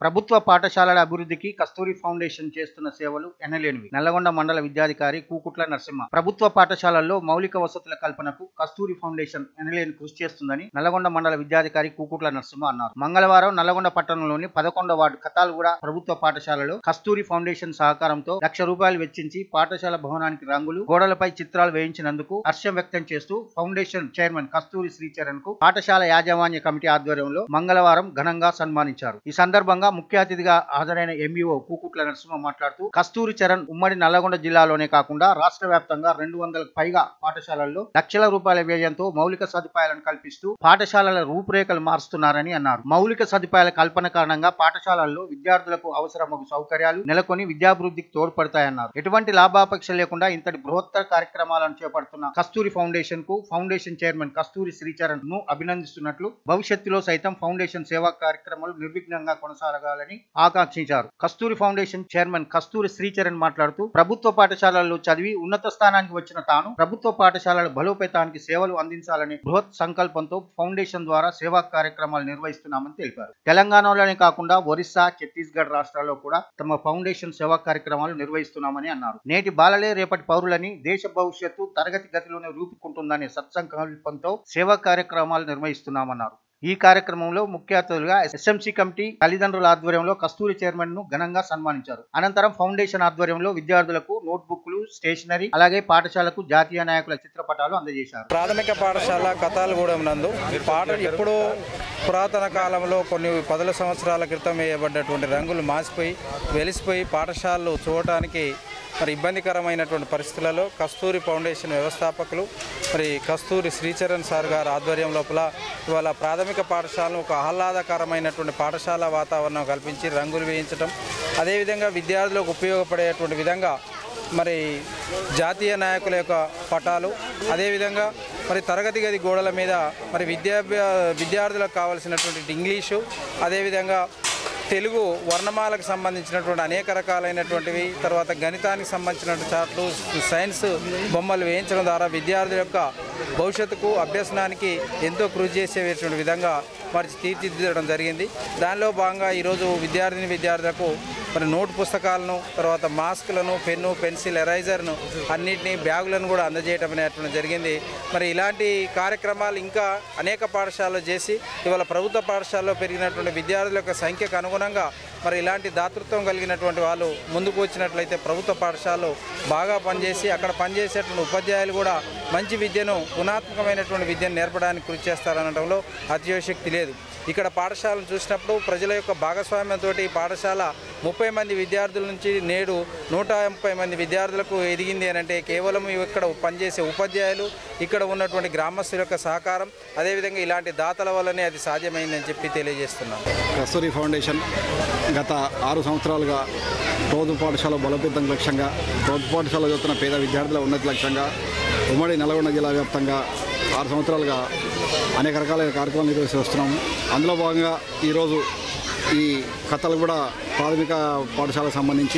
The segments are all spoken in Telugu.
ప్రభుత్వ పాఠశాలల అభివృద్ధికి కస్తూరి ఫౌండేషన్ చేస్తున్న సేవలు ఎనలేనివి నల్లగొండ మండల విద్యాధికారి కూకుట్ల నరసింహ ప్రభుత్వ పాఠశాలల్లో మౌలిక వసతుల కల్పనకు కస్తూరి ఫౌండేషన్ ఎనలేని కృషి చేస్తుందని నల్లగొండ మండల విద్యాధికారి కూకుట్ల నరసింహ అన్నారు మంగళవారం నల్లగొండ పట్టణంలోని పదకొండవ వార్డు కతాల్గూడ ప్రభుత్వ పాఠశాలలో కస్తూరి ఫౌండేషన్ సహకారంతో లక్ష రూపాయలు వెచ్చించి పాఠశాల భవనానికి రంగులు గోడలపై చిత్రాలు వేయించినందుకు హర్షం వ్యక్తం చేస్తూ ఫౌండేషన్ చైర్మన్ కస్తూరి శ్రీచరణ్ కు పాఠశాల యాజమాన్య కమిటీ ఆధ్వర్యంలో మంగళవారం ఘనంగా సన్మానించారు ఈ సందర్భంగా ముఖ్య అతిథిగా హాజరైన ఎంఈఓ కూకుట్ల నరసింహ మాట్లాడుతూ కస్తూరి చరణ్ ఉమ్మడి నల్లగొండ జిల్లాలోనే కాకుండా రాష్ట్ర వ్యాప్తంగా రెండు వందలకు పైగా పాఠశాలల్లో లక్షల రూపాయల వ్యయంతో మౌలిక సదుపాయాలను కల్పిస్తూ పాఠశాలల రూపురేఖలు మారుస్తున్నారని అన్నారు మౌలిక సదుపాయాల కల్పన కారణంగా పాఠశాలల్లో విద్యార్థులకు అవసరమగు సౌకర్యాలు నెలకొని విద్యాభివృద్ధికి తోడ్పడతాయన్నారు ఎటువంటి లాభాపేక్ష లేకుండా ఇంతటి బృహత్తర కార్యక్రమాలను చేపడుతున్న కస్తూరి ఫౌండేషన్ కు ఫౌండేషన్ చైర్మన్ కస్తూరి శ్రీచరణ్ ను అభినందిస్తున్నట్లు భవిష్యత్తులో సైతం ఫౌండేషన్ సేవా కార్యక్రమాలు నిర్విఘ్నంగా కొనసాగాలని ఆకాంక్షించారు కస్తూరి ఫౌండేషన్ చైర్మన్ కస్తూరి శ్రీచరణ్ మాట్లాడుతూ ప్రభుత్వ పాఠశాలల్లో చదివి ఉన్నత స్థానానికి వచ్చిన తాను ప్రభుత్వ పాఠశాలల బలోపేతానికి సేవలు అందించాలనే బృహత్ సంకల్పంతో ఫౌండేషన్ ద్వారా సేవా కార్యక్రమాలు నిర్వహిస్తున్నామని తెలిపారు తెలంగాణలోనే కాకుండా ఒరిస్సా ఛత్తీస్గఢ్ రాష్ట్రాల్లో కూడా తమ ఫౌండేషన్ సేవా కార్యక్రమాలు నిర్వహిస్తున్నామని అన్నారు నేటి బాలలే రేపటి పౌరులని దేశ భవిష్యత్తు తరగతి గతిలోనే రూపుకుంటుందనే సత్సంకల్పంతో సేవా కార్యక్రమాలు నిర్వహిస్తున్నామన్నారు ఈ కార్యక్రమంలో ముఖ్య అతిథులుగా ఎస్ఎంసీ కమిటీ తల్లిదండ్రుల ఆధ్వర్యంలో కస్తూరి చైర్మన్ ను ఘనంగా సన్మానించారు అనంతరం ఫౌండేషన్ ఆధ్వర్యంలో విద్యార్థులకు నోట్బుక్లు స్టేషనరీ అలాగే పాఠశాలకు జాతీయ నాయకుల చిత్రపటాలు అందజేశారు ప్రాథమిక పాఠశాల కతాలగూడెం నందు పాట ఎప్పుడో పురాతన కాలంలో కొన్ని పదుల సంవత్సరాల క్రితం వేయబడ్డటువంటి రంగులు మాసిపోయి వెలిసిపోయి పాఠశాలలు చూడటానికి మరి ఇబ్బందికరమైనటువంటి పరిస్థితులలో కస్తూరి ఫౌండేషన్ వ్యవస్థాపకులు మరి కస్తూరి శ్రీచరణ్ సార్ గారి ఆధ్వర్యం లోపల ఇవాళ ప్రాథమిక పాఠశాలను ఒక ఆహ్లాదకరమైనటువంటి పాఠశాల వాతావరణం కల్పించి రంగులు వేయించడం అదేవిధంగా విద్యార్థులకు ఉపయోగపడేటువంటి విధంగా మరి జాతీయ నాయకుల యొక్క పటాలు అదేవిధంగా మరి తరగతి గది గోడల మీద మరి విద్యా విద్యార్థులకు కావాల్సినటువంటి ఇంగ్లీషు అదేవిధంగా తెలుగు వర్ణమాలకు సంబంధించినటువంటి అనేక రకాలైనటువంటివి తర్వాత గణితానికి సంబంధించినటువంటి చార్ట్లు సైన్స్ బొమ్మలు వేయించడం ద్వారా విద్యార్థుల యొక్క భవిష్యత్తుకు అభ్యసనానికి ఎంతో కృషి చేసేటువంటి విధంగా మరి తీర్చిదిద్దడం జరిగింది దానిలో భాగంగా ఈరోజు విద్యార్థిని విద్యార్థులకు మరి నోట్ పుస్తకాలను తర్వాత మాస్కులను పెన్ను పెన్సిల్ ఎరైజర్ను అన్నిటినీ బ్యాగులను కూడా అందజేయడం అనేటువంటి జరిగింది మరి ఇలాంటి కార్యక్రమాలు ఇంకా అనేక పాఠశాలలు చేసి ఇవాళ ప్రభుత్వ పాఠశాలలో పెరిగినటువంటి విద్యార్థుల యొక్క సంఖ్యకు అనుగుణంగా మరి ఇలాంటి దాతృత్వం కలిగినటువంటి వాళ్ళు ముందుకు వచ్చినట్లయితే ప్రభుత్వ పాఠశాలలో బాగా పనిచేసి అక్కడ పనిచేసేటువంటి ఉపాధ్యాయులు కూడా మంచి విద్యను గుణాత్మకమైనటువంటి విద్యను నేర్పడానికి కృషి చేస్తారనడంలో అతిశయోశక్తి లేదు ఇక్కడ పాఠశాలను చూసినప్పుడు ప్రజల యొక్క భాగస్వామ్యంతో ఈ పాఠశాల ముప్పై మంది విద్యార్థుల నుంచి నేడు నూట ముప్పై మంది విద్యార్థులకు ఎదిగింది అని అంటే కేవలం ఇక్కడ పనిచేసే ఉపాధ్యాయులు ఇక్కడ ఉన్నటువంటి గ్రామస్తుల యొక్క సహకారం అదేవిధంగా ఇలాంటి దాతల వల్లనే అది సాధ్యమైందని చెప్పి తెలియజేస్తున్నాను కస్తూరి ఫౌండేషన్ గత ఆరు సంవత్సరాలుగా రోజు పాఠశాల బలోపేతం లక్ష్యంగా రోజు పాఠశాల చదువుతున్న పేద విద్యార్థుల ఉన్నతి లక్ష్యంగా ఉమ్మడి నల్గొండ జిల్లా వ్యాప్తంగా ఆరు సంవత్సరాలుగా అనేక రకాలైన కార్యక్రమాలు నిర్వహిస్తూ వస్తున్నాము అందులో భాగంగా ఈరోజు ఈ కథలు కూడా ప్రాథమిక పాఠశాలకు సంబంధించి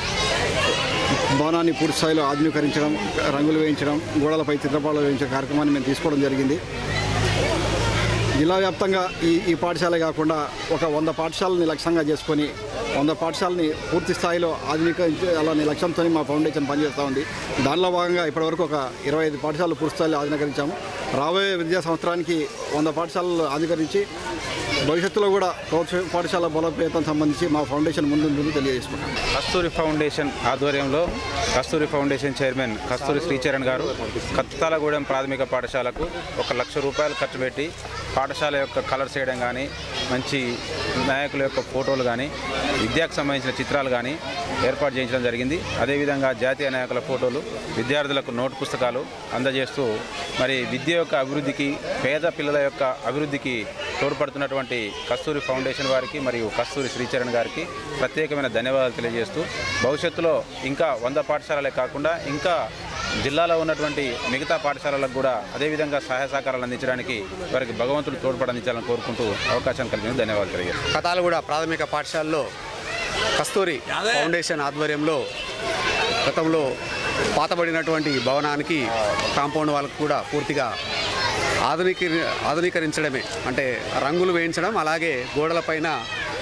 భవనాన్ని పూర్తి స్థాయిలో ఆధునీకరించడం రంగులు వేయించడం గోడలపై చిత్రపటాలు వేయించే కార్యక్రమాన్ని మేము తీసుకోవడం జరిగింది జిల్లా వ్యాప్తంగా ఈ ఈ పాఠశాల కాకుండా ఒక వంద పాఠశాలని లక్ష్యంగా చేసుకొని వంద పాఠశాలని పూర్తి స్థాయిలో ఆధునీకరించాలనే లక్ష్యంతో మా ఫౌండేషన్ పనిచేస్తూ ఉంది దానిలో భాగంగా ఇప్పటివరకు ఒక ఇరవై ఐదు పాఠశాలలు పూర్తి స్థాయిలో ఆధునీకరించాము రాబోయే విద్యా సంవత్సరానికి వంద పాఠశాలలు ఆధునీకరించి భవిష్యత్తులో కూడా ప్రభుత్వ పాఠశాల బలోపేతం సంబంధించి మా ఫౌండేషన్ ముందుంటుందని తెలియజేసుకుంటాం కస్తూరి ఫౌండేషన్ ఆధ్వర్యంలో కస్తూరి ఫౌండేషన్ చైర్మన్ కస్తూరి శ్రీచరణ్ గారు కత్తాలగూడెం ప్రాథమిక పాఠశాలకు ఒక లక్ష రూపాయలు ఖర్చు పెట్టి పాఠశాల యొక్క కలర్స్ చేయడం కానీ మంచి నాయకుల యొక్క ఫోటోలు కానీ విద్యకు సంబంధించిన చిత్రాలు కానీ ఏర్పాటు చేయించడం జరిగింది అదేవిధంగా జాతీయ నాయకుల ఫోటోలు విద్యార్థులకు నోట్ పుస్తకాలు అందజేస్తూ మరి విద్య యొక్క అభివృద్ధికి పేద పిల్లల యొక్క అభివృద్ధికి తోడ్పడుతున్నటువంటి కస్తూరి ఫౌండేషన్ వారికి మరియు కస్తూరి శ్రీచరణ్ గారికి ప్రత్యేకమైన ధన్యవాదాలు తెలియజేస్తూ భవిష్యత్తులో ఇంకా వంద పాఠశాలలే కాకుండా ఇంకా జిల్లాలో ఉన్నటువంటి మిగతా పాఠశాలలకు కూడా అదేవిధంగా సహాయ సహకారాలు అందించడానికి వారికి భగవంతుడు తోడ్పడి అందించాలని కోరుకుంటూ అవకాశం కలిగిన ధన్యవాదాలు తెలియజేస్తాను కథాలగూడ ప్రాథమిక పాఠశాలలో కస్తూరి ఫౌండేషన్ ఆధ్వర్యంలో గతంలో పాతబడినటువంటి భవనానికి కాంపౌండ్ వాళ్ళకు కూడా పూర్తిగా ఆధునిక ఆధునీకరించడమే అంటే రంగులు వేయించడం అలాగే గోడలపైన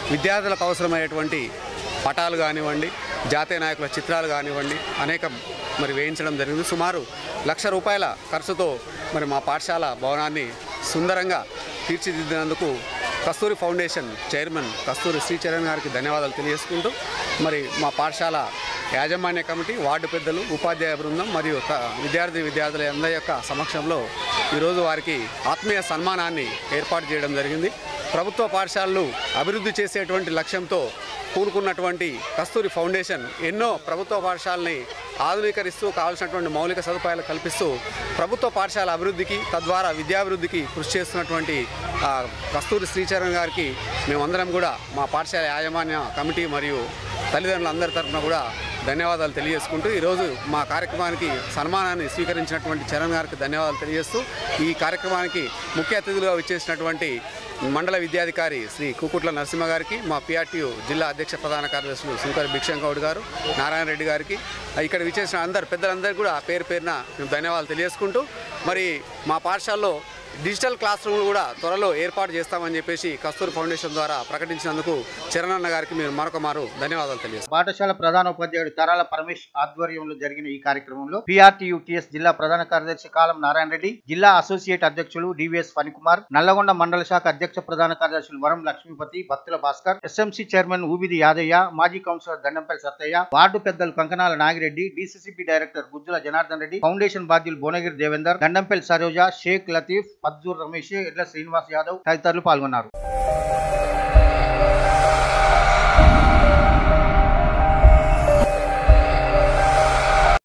విద్యార్థులకు అవసరమయ్యేటువంటి పటాలు కానివ్వండి జాతీయ నాయకుల చిత్రాలు కానివ్వండి అనేక మరి వేయించడం జరిగింది సుమారు లక్ష రూపాయల ఖర్చుతో మరి మా పాఠశాల భవనాన్ని సుందరంగా తీర్చిదిద్దినందుకు కస్తూరి ఫౌండేషన్ చైర్మన్ కస్తూరి శ్రీచరణ్ గారికి ధన్యవాదాలు తెలియజేసుకుంటూ మరి మా పాఠశాల యాజమాన్య కమిటీ వార్డు పెద్దలు ఉపాధ్యాయ బృందం మరియు త- విద్యార్థి విద్యార్థుల అందరి యొక్క సమక్షంలో ఈరోజు వారికి ఆత్మీయ సన్మానాన్ని ఏర్పాటు చేయడం జరిగింది ప్రభుత్వ పాఠశాలలు అభివృద్ధి చేసేటువంటి లక్ష్యంతో కూరుకున్నటువంటి కస్తూరి ఫౌండేషన్ ఎన్నో ప్రభుత్వ పాఠశాలని ఆధునీకరిస్తూ కావాల్సినటువంటి మౌలిక సదుపాయాలు కల్పిస్తూ ప్రభుత్వ పాఠశాల అభివృద్ధికి తద్వారా విద్యాభివృద్ధికి కృషి చేస్తున్నటువంటి ఆ, కస్తూరి శ్రీచరణ్ గారికి మేమందరం కూడా మా పాఠశాల యాజమాన్య కమిటీ మరియు తల్లిదండ్రులందరి తరఫున కూడా ధన్యవాదాలు తెలియజేసుకుంటూ ఈరోజు మా కార్యక్రమానికి సన్మానాన్ని స్వీకరించినటువంటి చరణ్ గారికి ధన్యవాదాలు తెలియజేస్తూ ఈ కార్యక్రమానికి ముఖ్య అతిథులుగా వచ్చేసినటువంటి మండల విద్యాధికారి శ్రీ కుకుట్ల నరసింహ గారికి మా పిఆర్టీయు జిల్లా అధ్యక్ష ప్రధాన కార్యదర్శులు శంకర్ భిక్షంగౌడ్ గారు నారాయణ రెడ్డి గారికి ఇక్కడ విచ్చేసిన అందరు పెద్దలందరికీ కూడా పేరు పేరున మేము ధన్యవాదాలు తెలియజేసుకుంటూ మరి మా పాఠశాలలో డిజిటల్ క్లాస్ రూమ్లు కూడా త్వరలో ఏర్పాటు చేస్తామని చెప్పేసి కస్తూరి ఫౌండేషన్ ద్వారా ప్రకటించినందుకు చరణ్ అన్న గారికి మీరు మరొక మారు ధన్యవాదాలు తెలియజేస్తాం పాఠశాల ప్రధాన ఉపాధ్యాయుడు తరాల పరమేష్ ఆధ్వర్యంలో జరిగిన ఈ కార్యక్రమంలో పిఆర్టీయుటిఎస్ జిల్లా ప్రధాన కార్యదర్శి కాలం నారాయణ రెడ్డి జిల్లా అసోసియేట్ అధ్యక్షులు డివిఎస్ ఫణికుమార్ నల్లగొండ మండల శాఖ అధ్యక్ష ప్రధాన కార్యదర్శులు వరం లక్ష్మీపతి భక్తుల భాస్కర్ ఎస్ఎంసీ చైర్మన్ ఊబిది యాదయ్య మాజీ కౌన్సిలర్ దండంపల్లి సత్తయ్య వార్డు పెద్దలు Kankanala Nagireddy DCCB director Gujjula Janardhan Reddy foundation బాధ్యులు భువనగిరి దేవేందర్ దండంపల్లి సరోజ షేక్ లతీఫ్ పజ్జూర్ రమేష్ ఎడ్ల శ్రీనివాస్ యాదవ్ తదితరులు పాల్గొన్నారు